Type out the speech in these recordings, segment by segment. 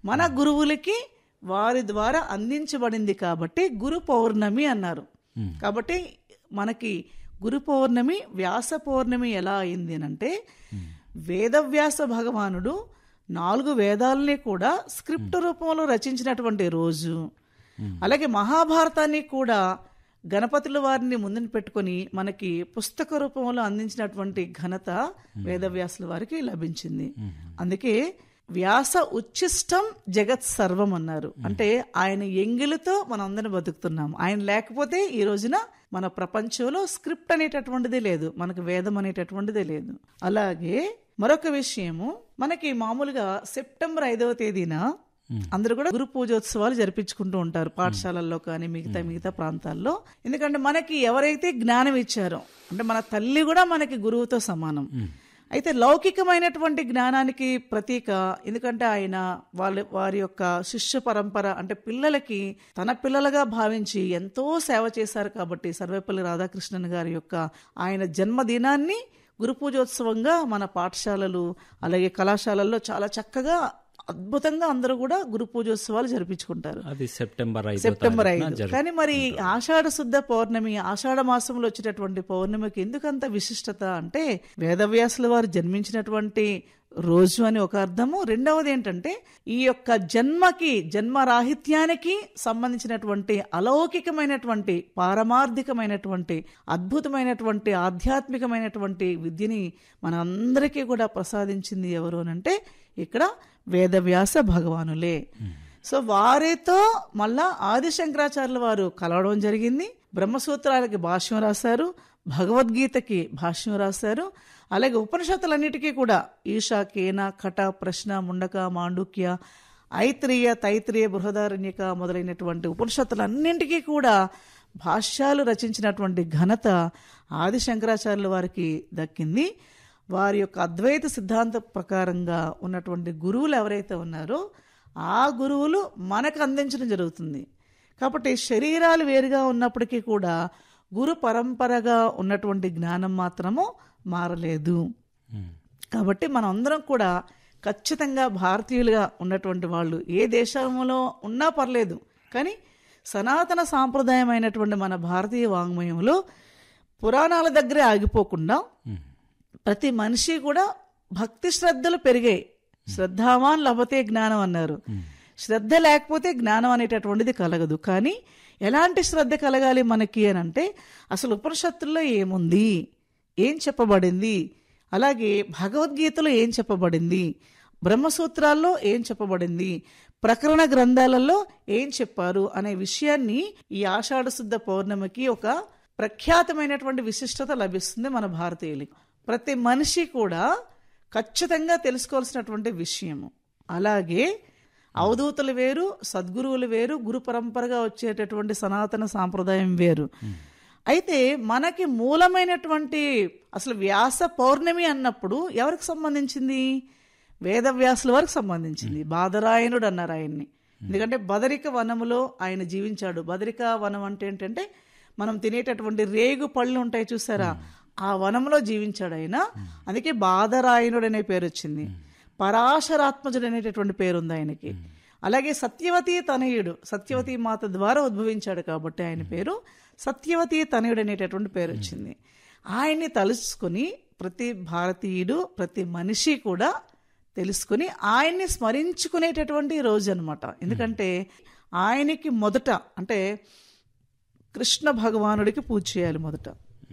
మన గురువులకి వారి ద్వారా అందించబడింది కాబట్టి గురు పౌర్ణమి అన్నారు కాబట్టి మనకి గురు పౌర్ణమి వ్యాస పౌర్ణమి ఎలా అయింది అంటే వేదవ్యాస భగవానుడు నాలుగు వేదాలని కూడా స్క్రిప్ట్ రూపంలో రచించినటువంటి రోజు అలాగే మహాభారతాన్ని కూడా గణపతుల వారిని ముందుని పెట్టుకొని మనకి పుస్తక రూపంలో అందించినటువంటి ఘనత వేదవ్యాసుల వారికి లభించింది అందుకే వ్యాస ఉచ్ఛిష్టం జగత్ సర్వం అన్నారు అంటే ఆయన ఎంగిలితో మనం అందరం బతుకుతున్నాం ఆయన లేకపోతే ఈ రోజున మన ప్రపంచంలో స్క్రిప్ట్ అనేటటువంటిది లేదు మనకు వేదం అనేటటువంటిది లేదు అలాగే మరొక విషయము మనకి మామూలుగా సెప్టెంబర్ ఐదవ తేదీన అందరూ కూడా గురు పూజోత్సవాలు జరిపించుకుంటూ ఉంటారు పాఠశాలల్లో కానీ మిగతా మిగతా ప్రాంతాల్లో ఎందుకంటే మనకి ఎవరైతే జ్ఞానం ఇచ్చారో అంటే మన తల్లి కూడా మనకి గురువుతో సమానం అయితే లౌకికమైనటువంటి జ్ఞానానికి ప్రతీక ఎందుకంటే ఆయన వాళ్ళ వారి యొక్క శిష్య పరంపర అంటే పిల్లలకి తన పిల్లలుగా భావించి ఎంతో సేవ చేశారు కాబట్టి సర్వేపల్లి రాధాకృష్ణన్ గారి యొక్క ఆయన జన్మదినాన్ని గురు పూజోత్సవంగా మన పాఠశాలలు అలాగే కళాశాలల్లో చాలా చక్కగా అద్భుతంగా అందరూ కూడా గురు పూజోత్సవాలు జరిపించుకుంటారు అది సెప్టెంబర్ ఐదు సెప్టెంబర్ ఐదు కానీ మరి ఆషాఢ శుద్ధ పౌర్ణమి ఆషాఢ మాసంలో వచ్చేటటువంటి పౌర్ణమికి ఎందుకంత విశిష్టత అంటే వేదవ్యాసుల వారు జన్మించినటువంటి రోజు అని ఒక అర్థము రెండవది ఏంటంటే ఈ యొక్క జన్మకి జన్మరాహిత్యానికి సంబంధించినటువంటి అలౌకికమైనటువంటి పారమార్థికమైనటువంటి అద్భుతమైనటువంటి ఆధ్యాత్మికమైనటువంటి విద్యని మనందరికీ కూడా ప్రసాదించింది ఎవరు అంటే ఇక్కడ వేదవ్యాస భగవానులే సో వారితో మళ్ళా ఆది శంకరాచార్యుల వారు కలవడం జరిగింది బ్రహ్మసూత్రాలకి భాష్యం రాశారు భగవద్గీతకి భాష్యం రాశారు అలాగే ఉపనిషత్తులన్నిటికీ కూడా ఈశా కేన కట ప్రశ్న ముండక మాండుక్య ఐత్రేయ తైత్రేయ బృహదారణ్యక మొదలైనటువంటి ఉపనిషత్తులన్నింటికీ కూడా భాష్యాలు రచించినటువంటి ఘనత ఆది శంకరాచార్యుల వారికి దక్కింది వారి యొక్క అద్వైత సిద్ధాంత ప్రకారంగా ఉన్నటువంటి గురువులు ఎవరైతే ఉన్నారో ఆ గురువులు మనకు అందించడం జరుగుతుంది కాబట్టి శరీరాలు వేరుగా ఉన్నప్పటికీ కూడా గురు పరంపరగా ఉన్నటువంటి జ్ఞానం మాత్రము మారలేదు కాబట్టి మనం అందరం కూడా ఖచ్చితంగా భారతీయులుగా ఉన్నటువంటి వాళ్ళు ఏ దేశంలో ఉన్నా పర్లేదు కానీ సనాతన సాంప్రదాయమైనటువంటి మన భారతీయ వాంగ్మయంలో పురాణాల దగ్గరే ఆగిపోకుండా ప్రతి మనిషి కూడా భక్తి శ్రద్ధలు పెరిగాయి శ్రద్ధావాన్ లభతే జ్ఞానం అన్నారు శ్రద్ధ లేకపోతే జ్ఞానం అనేటటువంటిది కలగదు కానీ ఎలాంటి శ్రద్ధ కలగాలి మనకి అని అంటే అసలు ఉపనిషత్తుల్లో ఏముంది ఏం చెప్పబడింది అలాగే భగవద్గీతలో ఏం చెప్పబడింది బ్రహ్మసూత్రాల్లో ఏం చెప్పబడింది ప్రకరణ గ్రంథాలలో ఏం చెప్పారు అనే విషయాన్ని ఈ ఆషాఢ శుద్ధ పౌర్ణమికి ఒక ప్రఖ్యాతమైనటువంటి విశిష్టత లభిస్తుంది మన భారతీయులకి ప్రతి మనిషి కూడా ఖచ్చితంగా తెలుసుకోవాల్సినటువంటి విషయము అలాగే అవధూతలు వేరు సద్గురువులు వేరు గురు పరంపరగా వచ్చేటటువంటి సనాతన సాంప్రదాయం వేరు అయితే మనకి మూలమైనటువంటి అసలు వ్యాస పౌర్ణమి అన్నప్పుడు ఎవరికి సంబంధించింది వేదవ్యాసుల వారికి సంబంధించింది బాదరాయణుడు అన్నారు ఆయన్ని ఎందుకంటే బదరిక వనములో ఆయన జీవించాడు బదరిక వనం అంటే ఏంటంటే మనం తినేటటువంటి రేగు పళ్ళు ఉంటాయి చూసారా ఆ వనంలో జీవించాడు ఆయన అందుకే బాదరాయణుడు అనే పేరు వచ్చింది పరాశరాత్మజుడు అనేటటువంటి పేరు ఉంది ఆయనకి అలాగే సత్యవతి తనయుడు సత్యవతి మాత ద్వారా ఉద్భవించాడు కాబట్టి ఆయన పేరు సత్యవతి తనయుడు అనేటటువంటి పేరు వచ్చింది ఆయన్ని తలుచుకుని ప్రతి భారతీయుడు ప్రతి మనిషి కూడా తెలుసుకుని ఆయన్ని స్మరించుకునేటటువంటి రోజు అనమాట ఎందుకంటే ఆయనకి మొదట అంటే కృష్ణ భగవానుడికి పూజ చేయాలి మొదట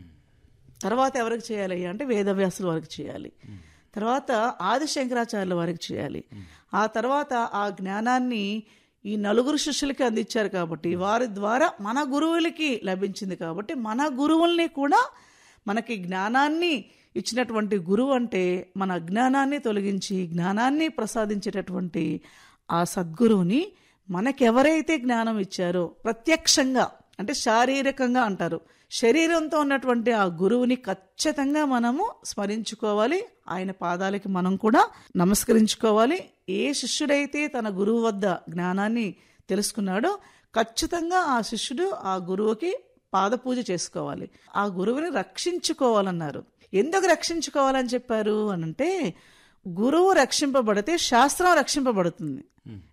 తర్వాత ఎవరికి చేయాలి అంటే వేదవ్యాసుల వారికి చేయాలి తర్వాత ఆది శంకరాచార్యుల వారికి చేయాలి ఆ తర్వాత ఆ జ్ఞానాన్ని ఈ నలుగురు శిష్యులకి అందించారు కాబట్టి వారి ద్వారా మన గురువులకి లభించింది కాబట్టి మన గురువుల్ని కూడా మనకి జ్ఞానాన్ని ఇచ్చినటువంటి గురువు అంటే మన అజ్ఞానాన్ని తొలగించి జ్ఞానాన్ని ప్రసాదించేటటువంటి ఆ సద్గురువుని మనకెవరైతే జ్ఞానం ఇచ్చారో ప్రత్యక్షంగా అంటే శారీరకంగా అంటారు శరీరంతో ఉన్నటువంటి ఆ గురువుని ఖచ్చితంగా మనము స్మరించుకోవాలి ఆయన పాదాలకి మనం కూడా నమస్కరించుకోవాలి ఏ శిష్యుడైతే తన గురువు వద్ద జ్ఞానాన్ని తెలుసుకున్నాడో ఖచ్చితంగా ఆ శిష్యుడు ఆ గురువుకి పాదపూజ చేసుకోవాలి ఆ గురువుని రక్షించుకోవాలన్నారు ఎందుకు రక్షించుకోవాలని చెప్పారు అనంటే గురువు రక్షింపబడితే శాస్త్రం రక్షింపబడుతుంది